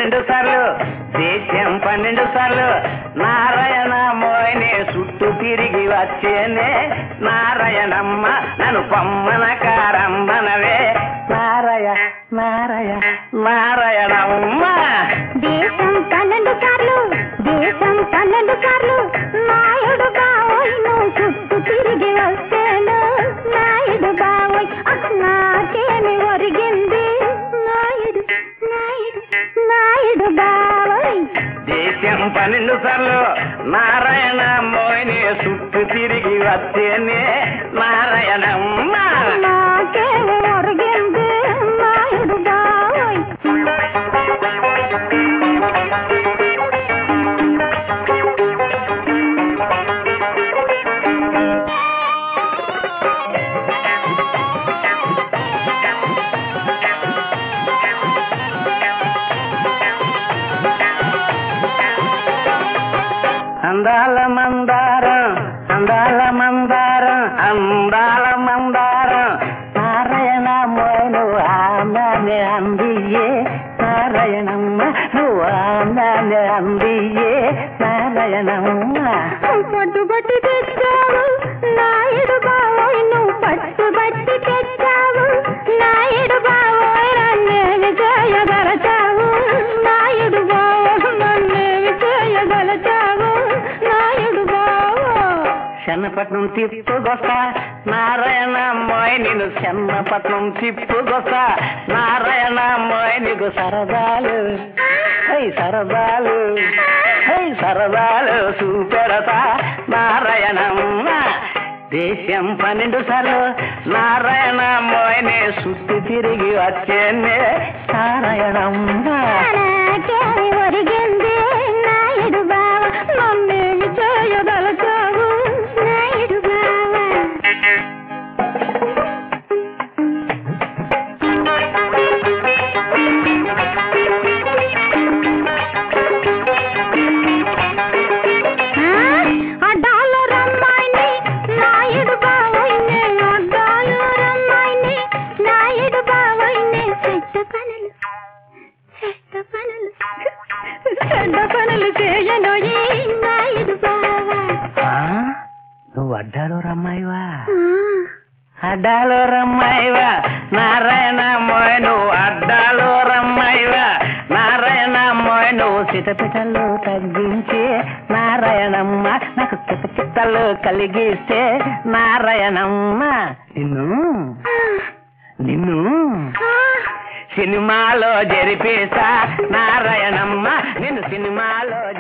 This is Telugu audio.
పన్నెండు సార్లు దేశం పన్నెండు సార్లు నారాయణ మోయనే చుట్టూ తిరిగి వచ్చేనే నారాయణమ్మ నన్ను పొమ్మన కారమ్మనవే నారాయ నారాయ నారాయణమ్మ దేశం పన్నెండు సార్లు దేశం పన్నెండు సార్లు నాయుడు బావోయ్ నువ్వు చుట్టూ తిరిగి వస్తేను నాయుడు బావోయ్ అసలు నాకేమి ఒరిగింది నాయుడు నాయుడు నాయుడు బావోయ్ దేశం పన్నెండు సార్లు నారాయణ మోయనే చుట్టూ తిరిగి వచ్చేనే నారాయణమ్మ నాకేమి ఒరిగింది నాయుడు బావోయ్ అందాల మందారం అందాల మందారం అందాల మందారం నారాయణ మోను ఆమె అందియే నారాయణమ్మ నువ్వు ఆమె అందియే నారాయణమ్మ పట్టుబట్టి తెచ్చావు నాయుడు బావోయ్ నువ్వు పట్టుబట్టి తెచ్చావు నాయుడు బావోయ్ నన్నేమి చేయగలచావు నాయుడు బావో నన్నేమి చేయగలచావు నాయుడు బావో చెన్నపట్నం తిప్పుగొస్తా నారాయణ మోయ్ నేను చెన్నపట్నం తిప్పుగొస్తా నారాయణ మోయ్ నీకు సరదాలు హై సరదాలు హై సరదాలు చూపెడతా నారాయణమ్మ దేశం పన్నెండు సార్లు నారాయణ మోయనే సుత్తి తిరిగి వచ్చేనే నారాయణమ్మ నాకేమి ఒరిగింది నాయుడు బావ నన్నేమి చేయగలచావు నాయుడు బావ అడ్డాలు రమ్మాయిని నాయుడు బావైనే అడ్డాలు రమ్మాయిని నాయుడు బావైనే చెడ్డ పనులు చెడ్డ పనులు చెడ్డ పనులు చేయను ఈ నాయుడు బావ ఆ? నువ్వు అడ్డాలో రమ్మాయివా అడ్డాలో రమ్మాయివా నారాయణ మోయ్ నువ్వు అడ్డాలో రమ్మాయివా నారాయణ మోయ్ నువ్వు సిటపిటలు తగ్గించి నారాయణమ్మ నాకు చిత్తలు కలిగిస్తే నారాయణమ్మ నిన్ను నిన్ను సినిమాలో జరిపేసా నారాయణమ్మ నిన్ను సినిమాలో